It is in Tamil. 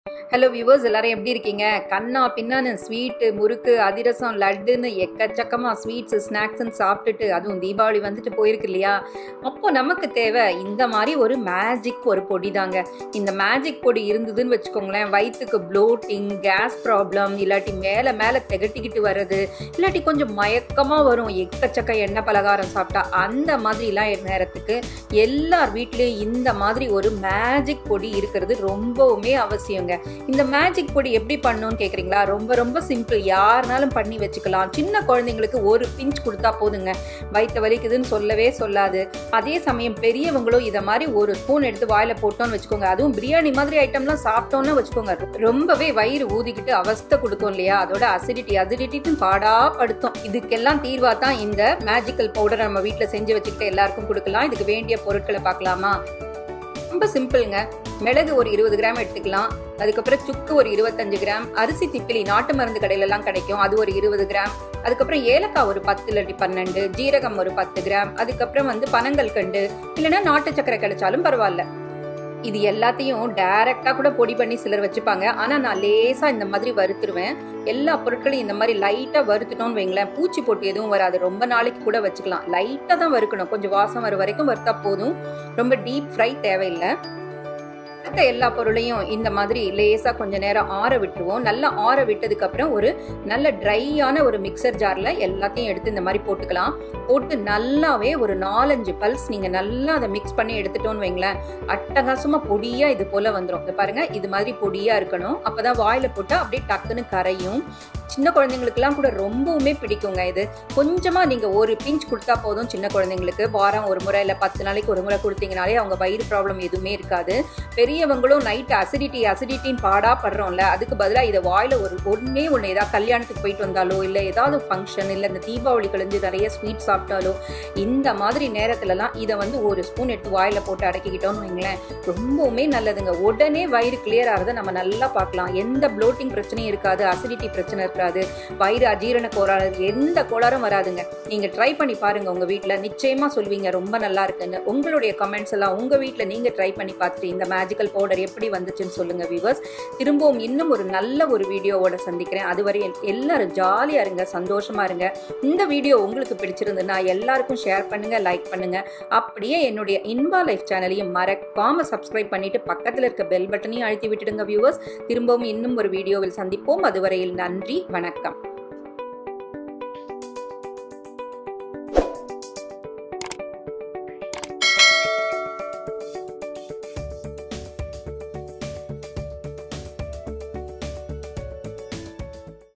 ஹலோ வியூவர்ஸ் எல்லாரும் எப்படி இருக்கீங்க கண்ணா பின்னான்னு ஸ்வீட்டு முறுக்கு அதிரசம் லட்டுன்னு எக்கச்சக்கமாக ஸ்வீட்ஸு ஸ்நாக்ஸ்ன்னு சாப்பிட்டுட்டு அதுவும் தீபாவளி வந்துட்டு போயிருக்கு இல்லையா அப்போ நமக்கு தேவை இந்த மாதிரி ஒரு மேஜிக் ஒரு பொடி தாங்க இந்த மேஜிக் பொடி இருந்ததுன்னு வச்சுக்கோங்களேன் வயிற்றுக்கு ப்ளோட்டிங் கேஸ் ப்ராப்ளம் இல்லாட்டி மேலே மேலே திகட்டிக்கிட்டு வர்றது இல்லாட்டி கொஞ்சம் மயக்கமாக வரும் எக்கச்சக்க எண்ணெய் பலகாரம் சாப்பிட்டா அந்த மாதிரிலாம் நேரத்துக்கு எல்லார் வீட்லேயும் இந்த மாதிரி ஒரு மேஜிக் பொடி இருக்கிறது ரொம்பவுமே அவசியங்க இந்த மேஜிக் பொடி எப்படி பண்ணணும்னு கேட்குறீங்களா ரொம்ப ரொம்ப சிம்பிள் யாருனாலும் பண்ணி வச்சுக்கலாம் சின்ன குழந்தைங்களுக்கு ஒரு பிஞ்ச் கொடுத்தா போதுங்க வயிற்று வலிக்குதுன்னு சொல்லவே சொல்லாது அதே சமயம் பெரியவங்களும் இதை மாதிரி ஒரு ஸ்பூன் எடுத்து வாயில போட்டோம்னு வச்சுக்கோங்க அதுவும் பிரியாணி மாதிரி ஐட்டம்லாம் சாப்பிட்டோம்னு வச்சுக்கோங்க ரொம்பவே வயிறு ஊதிக்கிட்டு அவஸ்தை கொடுக்கும் இல்லையா அதோட அசிடிட்டி அசிடிட்டின்னு பாடா படுத்தும் இதுக்கெல்லாம் தீர்வா தான் இந்த மேஜிக்கல் பவுடர் நம்ம வீட்டில் செஞ்சு வச்சுக்கிட்டு எல்லாருக்கும் கொடுக்கலாம் இதுக்கு வேண்டிய பொருட்களை பார்க்கலாமா ரொம்ப சிம்பிளுங்க மிளகு ஒரு இருபது கிராம் எடுத்துக்கலாம் அதுக்கப்புறம் சுக்கு ஒரு இருபத்தஞ்சு கிராம் அரிசி திப்பிலி நாட்டு மருந்து கடையில எல்லாம் கிடைக்கும் அது ஒரு இருபது கிராம் அதுக்கப்புறம் ஏலக்காய் ஒரு பத்து இல்லாட்டி பன்னெண்டு ஜீரகம் ஒரு பத்து கிராம் அதுக்கப்புறம் வந்து பனங்கல் கண்டு இல்லைன்னா நாட்டு சக்கரை கிடைச்சாலும் பரவாயில்ல இது எல்லாத்தையும் டைரக்டா கூட பொடி பண்ணி சிலர் வச்சுப்பாங்க ஆனா நான் லேசா இந்த மாதிரி வறுத்துருவேன் எல்லா பொருட்களையும் இந்த மாதிரி லைட்டா வறுத்துட்டோம்னு வைங்களேன் பூச்சி போட்டு எதுவும் வராது ரொம்ப நாளைக்கு கூட வச்சுக்கலாம் லைட்டா தான் வறுக்கணும் கொஞ்சம் வாசம் வர வரைக்கும் வறுத்தா போதும் ரொம்ப டீப் ஃப்ரை தேவையில்லை மற்ற எல்லா பொருளையும் இந்த மாதிரி லேசாக கொஞ்ச நேரம் ஆற விட்டுருவோம் நல்லா ஆற விட்டதுக்கு அப்புறம் ஒரு நல்ல ட்ரையான ஒரு மிக்சர் ஜாரில் எல்லாத்தையும் எடுத்து இந்த மாதிரி போட்டுக்கலாம் போட்டு நல்லாவே ஒரு நாலஞ்சு பல்ஸ் நீங்கள் நல்லா அதை மிக்ஸ் பண்ணி எடுத்துட்டோன்னு வைங்களேன் அட்டகாசமாக பொடியாக இது போல் வந்துடும் இந்த பாருங்க இது மாதிரி பொடியாக இருக்கணும் அப்போ தான் வாயில் போட்டால் அப்படியே டக்குன்னு கரையும் சின்ன குழந்தைங்களுக்குலாம் கூட ரொம்பவுமே பிடிக்குங்க இது கொஞ்சமாக நீங்கள் ஒரு பிஞ்ச் கொடுத்தா போதும் சின்ன குழந்தைங்களுக்கு வாரம் ஒரு முறை இல்லை பத்து நாளைக்கு ஒரு முறை கொடுத்தீங்கனாலே அவங்க வயிறு ப்ராப்ளம் எதுவுமே இருக்காது பெரியவங்களும் நைட் அசிடிட்டி அசிடிட்டின்னு பாடா படுறோம்ல அதுக்கு பதிலாக இதை வாயில் ஒரு ஒன்றே ஒன்று ஏதாவது கல்யாணத்துக்கு போயிட்டு வந்தாலோ இல்லை ஏதாவது ஃபங்க்ஷன் இல்லை இந்த தீபாவளி கழிஞ்சு நிறைய ஸ்வீட் சாப்பிட்டாலோ இந்த மாதிரி நேரத்துலலாம் இதை வந்து ஒரு ஸ்பூன் எடுத்து வாயில் போட்டு அடக்கிக்கிட்டோம்னு வைங்களேன் ரொம்பவுமே நல்லதுங்க உடனே வயிறு கிளியர் ஆகிறத நம்ம நல்லா பார்க்கலாம் எந்த ப்ளோட்டிங் பிரச்சனையும் இருக்காது அசிடிட்டி பிரச்சனை இருக்காது வயிறு அஜீரண கோளாறு எந்த கோளாறும் வராதுங்க நீங்க ட்ரை பண்ணி பாருங்க உங்க வீட்டில் நிச்சயமா சொல்வீங்க ரொம்ப நல்லா இருக்குன்னு உங்களுடைய கமெண்ட்ஸ் எல்லாம் உங்க வீட்டில் நீங்க ட்ரை பண்ணி பார்த்துட்டு இந்த மேஜிக்கல் பவுடர் எப்படி வந்துச்சுன்னு சொல்லுங்க வியூவர்ஸ் திரும்பவும் இன்னும் ஒரு நல்ல ஒரு வீடியோவோட சந்திக்கிறேன் அதுவரை எல்லாரும் ஜாலியா இருங்க சந்தோஷமா இருங்க இந்த வீடியோ உங்களுக்கு பிடிச்சிருந்ததுன்னா எல்லாருக்கும் ஷேர் பண்ணுங்க லைக் பண்ணுங்க அப்படியே என்னுடைய இன்பா லைஃப் சேனலையும் மறக்காம சப்ஸ்கிரைப் பண்ணிட்டு பக்கத்தில் இருக்க பெல் பட்டனையும் அழுத்தி விட்டுடுங்க வியூவர்ஸ் திரும்பவும் இன்னும் ஒரு வீடியோவில் சந்திப்போம் அதுவரையில் நன்றி வணக்கம்